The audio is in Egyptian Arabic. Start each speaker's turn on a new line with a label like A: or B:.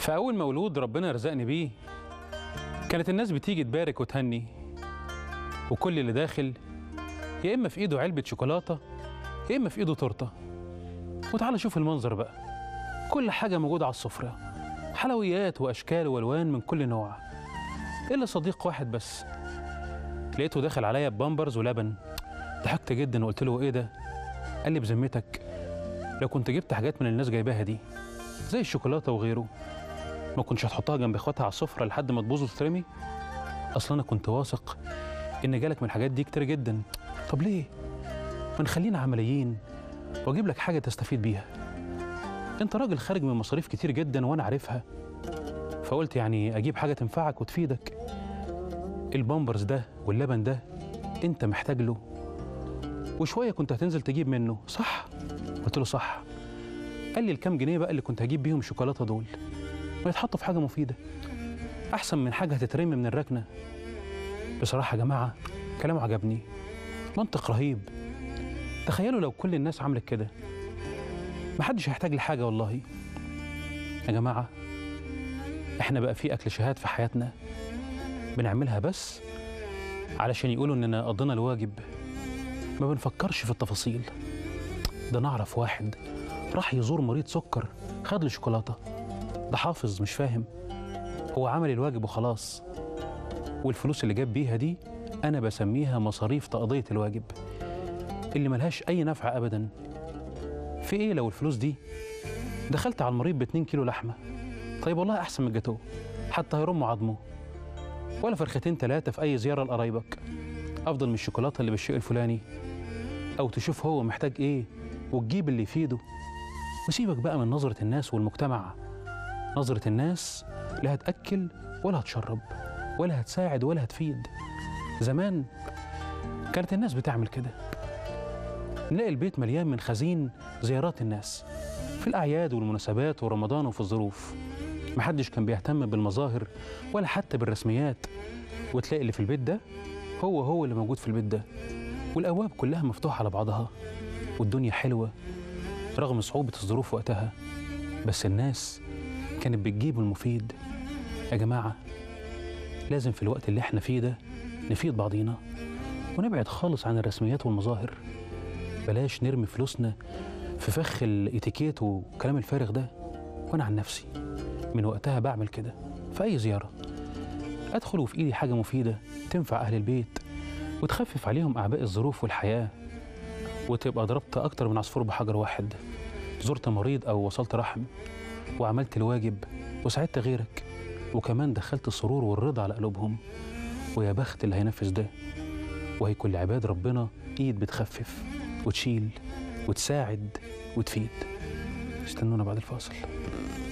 A: فأول مولود ربنا رزقني بيه كانت الناس بتيجي تبارك وتهني وكل اللي داخل يا إما في إيده علبة شوكولاتة يا إما في إيده تورتة وتعالى شوف المنظر بقى كل حاجة موجودة على السفرة حلويات وأشكال وألوان من كل نوع إلا صديق واحد بس لقيته داخل عليا ببامبرز ولبن ضحكت جدا وقلت له إيه ده؟ قال لي بذمتك لو كنت جبت حاجات من الناس جايباها دي زي الشوكولاته وغيره ما كنتش هتحطها جنب اخواتها على السفره لحد ما تبوظ وتترمي اصلا انا كنت واثق ان جالك من الحاجات دي كتير جدا طب ليه ما نخلينا عمليين واجيب لك حاجه تستفيد بيها انت راجل خارج من مصاريف كتير جدا وانا عارفها فقلت يعني اجيب حاجه تنفعك وتفيدك البامبرز ده واللبن ده انت محتاج له وشويه كنت هتنزل تجيب منه صح قلت له صح قال لي الكام جنيه بقى اللي كنت هجيب بيهم شوكولاته دول ما يتحطوا في حاجه مفيده احسن من حاجه هتترمي من الركنه بصراحه يا جماعه كلامه عجبني منطق رهيب تخيلوا لو كل الناس عملت كده محدش هيحتاج لحاجه والله يا جماعه احنا بقى في اكل شهاد في حياتنا بنعملها بس علشان يقولوا اننا قضينا الواجب ما بنفكرش في التفاصيل ده نعرف واحد راح يزور مريض سكر خد له شوكولاته ده حافظ مش فاهم هو عمل الواجب وخلاص والفلوس اللي جاب بيها دي انا بسميها مصاريف تقضيه الواجب اللي ملهاش اي نفع ابدا في ايه لو الفلوس دي دخلت على المريض ب 2 كيلو لحمه طيب والله احسن من الجاتوه حتى هيرموا عظمه ولا فرختين ثلاثه في اي زياره لقرايبك افضل من الشوكولاته اللي بالشيء الفلاني او تشوف هو محتاج ايه وتجيب اللي يفيده وسيبك بقى من نظرة الناس والمجتمع نظرة الناس لا هتأكل ولا هتشرب ولا هتساعد ولا هتفيد زمان كانت الناس بتعمل كده نلاقي البيت مليان من خزين زيارات الناس في الأعياد والمناسبات ورمضان وفي الظروف محدش كان بيهتم بالمظاهر ولا حتى بالرسميات وتلاقي اللي في البيت ده هو هو اللي موجود في البيت ده والأبواب كلها مفتوحة على بعضها والدنيا حلوة رغم صعوبة الظروف وقتها بس الناس كانت بتجيب المفيد يا جماعة لازم في الوقت اللي احنا فيه ده نفيد بعضينا ونبعد خالص عن الرسميات والمظاهر بلاش نرمي فلوسنا في فخ الاتيكيت والكلام الفارغ ده وانا عن نفسي من وقتها بعمل كده في اي زيارة ادخل وفي ايدي حاجة مفيدة تنفع اهل البيت وتخفف عليهم اعباء الظروف والحياه وتبقى ضربت أكتر من عصفور بحجر واحد زرت مريض أو وصلت رحم وعملت الواجب وساعدت غيرك وكمان دخلت السرور والرضا على قلوبهم ويا بخت اللي هينفذ ده وهيكون لعباد ربنا إيد بتخفف وتشيل وتساعد وتفيد استنونا بعد الفاصل